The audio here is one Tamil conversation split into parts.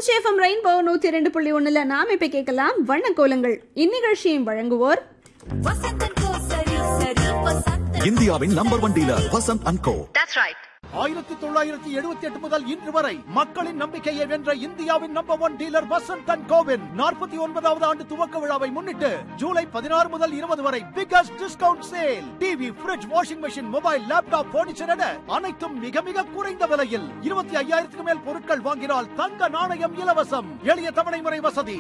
திருச்சி எஃப்எம் ரெயின்போ நூத்தி ரெண்டு புள்ளி ஒண்ணுல நாம இப்ப கேட்கலாம் வண்ண கோலங்கள் இந்நிகழ்ச்சியும் வழங்குவோர் வசந்தன் கோ சரி சரி வசந்தன் இந்தியாவின் number one dealer Vasanth and Co ஆயிரத்தி தொள்ளாயிரத்தி எழுபத்தி எட்டு முதல் இன்று வரை மக்களின் நம்பிக்கையை வென்ற இந்தியாவின் number one dealer Vasanth and கோவின் நாற்பத்தி ஒன்பதாவது ஆண்டு துவக்க விழாவை முன்னிட்டு ஜூலை பதினாறு முதல் இருபது வரை biggest discount sale TV fridge washing machine mobile laptop furniture என அனைத்தும் மிக மிக குறைந்த விலையில் இருபத்தி ஐயாயிரத்துக்கு மேல் பொருட்கள் வாங்கினால் தங்க நாணயம் இலவசம் எளிய தவணை முறை வசதி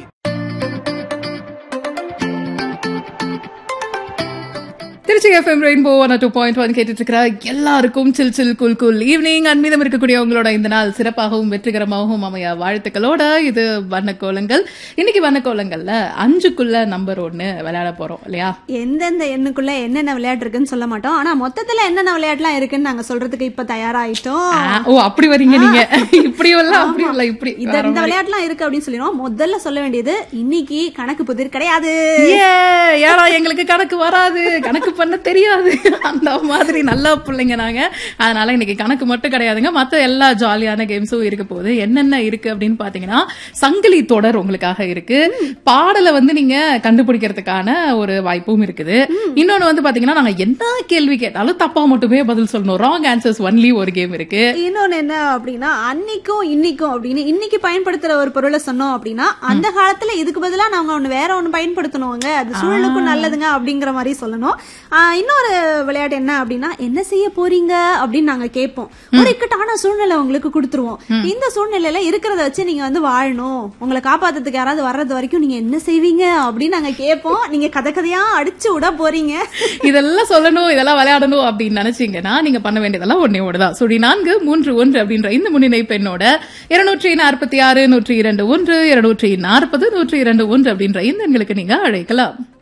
Tiruchi FM rainbow one two point one கேட்டுட்டு இருக்கிற எல்லாருக்கும் சில் சில் குல் குல் ஈவினிங் அன்மீதம் இருக்கக்கூடிய உங்களோட இந்த நாள் சிறப்பாகவும் வெற்றிகரமாகவும் அமைய வாழ்த்துக்களோட இது வண்ணக்கோலங்கள் இன்னைக்கு வண்ணக்கோலங்கள்ல அஞ்சுக்குள்ள நம்பர் ஒன்னு விளையாட போறோம் இல்லையா எந்தெந்த எண்ணுக்குள்ள என்னென்ன விளையாட்டு இருக்குன்னு சொல்ல மாட்டோம் ஆனா மொத்தத்துல என்னென்ன விளையாட்டுலாம் இருக்குன்னு நாங்க சொல்றதுக்கு இப்ப தயாராயிட்டோம் ஆ, ஓ அப்படி வரீங்க நீங்க இப்படி இல்ல அப்படி இல்ல இப்படி இந்த வேற இந்த மாதிரி. விளையாட்டுலாம் இருக்கு அப்படின்னு சொல்லிடுவோம் முதல்ல சொல்ல வேண்டியது இன்னைக்கு கணக்கு புதிர் கிடையாது ஏ, ஏடா எங்களுக்கு கணக்கு வராது கணக்கு பண்ண தெரியாது அந்த மாதிரி நல்ல பிள்ளைங்க நாங்க அதனால இன்னைக்கு கணக்கு மட்டும் கிடையாதுங்க மத்த எல்லா ஜாலியான கேம்ஸும் இருக்க போகுது என்னென்ன இருக்கு அப்படின்னு பாத்தீங்கன்னா சங்கிலி தொடர் உங்களுக்காக இருக்கு பாடலை வந்து நீங்க கண்டுபிடிக்கிறதுக்கான ஒரு வாய்ப்பும் இருக்குது இன்னொன்னு வந்து பாத்தீங்கன்னா நாங்க என்ன கேள்வி கேட்டாலும் தப்பா மட்டுமே பதில் சொல்லணும் ராங் ஆன்சர்ஸ் ஒன்லி ஒரு கேம் இருக்கு இன்னொன்னு என்ன அப்படின்னா அன்னைக்கும் இன்னைக்கும் அப்படின்னு இன்னைக்கு பயன்படுத்துற ஒரு பொருளை சொன்னோம் அப்படின்னா அந்த காலத்துல இதுக்கு பதிலா நாங்க ஒண்ணு வேற ஒண்ணு பயன்படுத்தணுங்க அது சூழலுக்கும் நல்லதுங்க அப்படிங்கிற மாதிரி சொல்லணும் ஆஹ் இன்னொரு விளையாட்டு என்ன அப்படின்னா என்ன செய்ய போறீங்க அப்படின்னு நாங்க கேட்போம் ஒரு இக்கட்டான சூழ்நிலை உங்களுக்கு கொடுத்துருவோம் இந்த சூழ்நிலையில இருக்கிறத வச்சு நீங்க வந்து வாழணும் உங்களை காப்பாத்துறதுக்கு யாராவது வர்றது வரைக்கும் நீங்க என்ன செய்வீங்க அப்படின்னு நாங்க கேட்போம் நீங்க கதை கதையா அடிச்சு விட போறீங்க இதெல்லாம் சொல்லணும் இதெல்லாம் விளையாடணும் அப்படின்னு நினைச்சீங்கன்னா நீங்க பண்ண வேண்டியதெல்லாம் ஒன்னே ஒண்ணுதான் சுடி நான்கு மூன்று ஒன்று அப்படின்ற இந்த முன்னிணைப்பு எண்ணோட இருநூற்றி நாற்பத்தி ஆறு நூற்றி இரண்டு ஒன்று இருநூற்றி நாற்பது நூற்றி இரண்டு ஒன்று அப்படின்ற இந்த எண்களுக்கு நீங்க அழைக்கலாம்